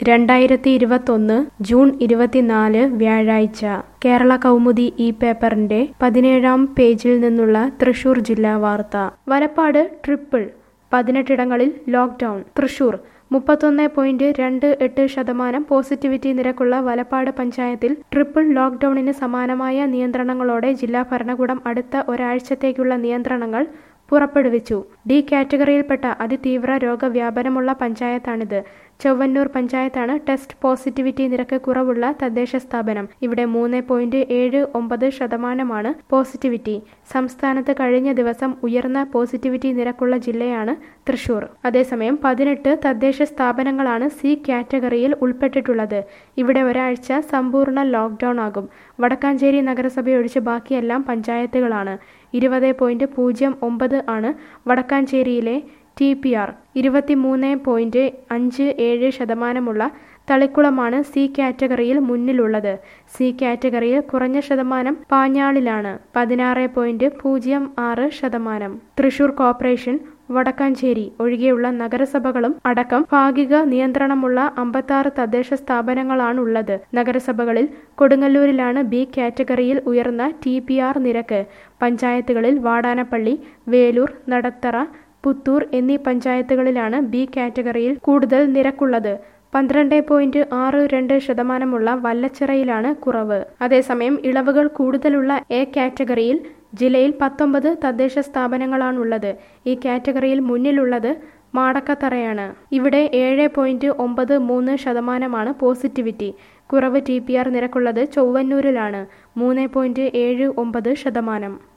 രണ്ടായിരത്തി ഇരുപത്തൊന്ന് ജൂൺ ഇരുപത്തിനാല് വ്യാഴാഴ്ച കേരള കൗമുദി ഈ പേപ്പറിന്റെ പതിനേഴാം പേജിൽ നിന്നുള്ള തൃശൂർ ജില്ലാ വാർത്ത വലപ്പാട് ട്രിപ്പിൾ പതിനെട്ടിടങ്ങളിൽ ലോക്ക്ഡൌൺ തൃശൂർ മുപ്പത്തൊന്ന് പോയിന്റ് രണ്ട് എട്ട് ശതമാനം പോസിറ്റിവിറ്റി നിരക്കുള്ള വലപ്പാട് പഞ്ചായത്തിൽ ട്രിപ്പിൾ ലോക്ക്ഡൌണിന് സമാനമായ നിയന്ത്രണങ്ങളോടെ ജില്ലാ ഭരണകൂടം അടുത്ത ഒരാഴ്ചത്തേക്കുള്ള നിയന്ത്രണങ്ങൾ പുറപ്പെടുവിച്ചു ഡി കാറ്റഗറിയിൽപ്പെട്ട അതിതീവ്ര രോഗവ്യാപനമുള്ള പഞ്ചായത്താണിത് ചൊവ്വന്നൂർ പഞ്ചായത്താണ് ടെസ്റ്റ് പോസിറ്റിവിറ്റി നിരക്ക് കുറവുള്ള തദ്ദേശ സ്ഥാപനം ഇവിടെ മൂന്ന് പോയിന്റ് ഏഴ് ഒമ്പത് ശതമാനമാണ് പോസിറ്റിവിറ്റി സംസ്ഥാനത്ത് കഴിഞ്ഞ ദിവസം ഉയർന്ന പോസിറ്റിവിറ്റി നിരക്കുള്ള ജില്ലയാണ് തൃശൂർ അതേസമയം പതിനെട്ട് തദ്ദേശ സ്ഥാപനങ്ങളാണ് സി കാറ്റഗറിയിൽ ഉൾപ്പെട്ടിട്ടുള്ളത് ഇവിടെ ഒരാഴ്ച സമ്പൂർണ്ണ ലോക്ക്ഡൌൺ ആകും വടക്കാഞ്ചേരി നഗരസഭയൊഴിച്ച് ബാക്കിയെല്ലാം പഞ്ചായത്തുകളാണ് ഇരുപത് പോയിന്റ് പൂജ്യം ഒമ്പത് ആണ് വടക്കാഞ്ചേരിയിലെ ടി പി ആർ ഇരുപത്തിമൂന്ന് പോയിന്റ് അഞ്ച് ഏഴ് ശതമാനമുള്ള തളിക്കുളമാണ് സി കാറ്റഗറിയിൽ മുന്നിലുള്ളത് സി കാറ്റഗറിയിൽ കുറഞ്ഞ ശതമാനം പാഞ്ഞാളിലാണ് പതിനാറ് പോയിന്റ് പൂജ്യം ആറ് ശതമാനം തൃശൂർ കോർപ്പറേഷൻ വടക്കാഞ്ചേരി ഒഴികെയുള്ള നഗരസഭകളും അടക്കം ഭാഗിക നിയന്ത്രണമുള്ള അമ്പത്താറ് തദ്ദേശ സ്ഥാപനങ്ങളാണുള്ളത് നഗരസഭകളിൽ കൊടുങ്ങല്ലൂരിലാണ് ബി കാറ്റഗറിയിൽ ഉയർന്ന ടി പി ആർ നിരക്ക് പഞ്ചായത്തുകളിൽ വാടാനപ്പള്ളി വേലൂർ നടത്തറ പുത്തൂർ എന്നീ പഞ്ചായത്തുകളിലാണ് ബി കാറ്റഗറിയിൽ കൂടുതൽ നിരക്കുള്ളത് പന്ത്രണ്ട് പോയിന്റ് ആറ് രണ്ട് ശതമാനമുള്ള വല്ലച്ചിറയിലാണ് കുറവ് അതേസമയം ഇളവുകൾ കൂടുതലുള്ള എ കാറ്റഗറിയിൽ ജില്ലയിൽ പത്തൊമ്പത് തദ്ദേശ സ്ഥാപനങ്ങളാണുള്ളത് ഈ കാറ്റഗറിയിൽ മുന്നിലുള്ളത് മാടക്കത്തറയാണ് ഇവിടെ ഏഴ് പോയിന്റ് ഒമ്പത് മൂന്ന് ശതമാനമാണ് പോസിറ്റിവിറ്റി കുറവ് ടി പി ആർ നിരക്കുള്ളത് ചൊവ്വന്നൂരിലാണ് മൂന്ന് പോയിന്റ് ഏഴ് ഒമ്പത് ശതമാനം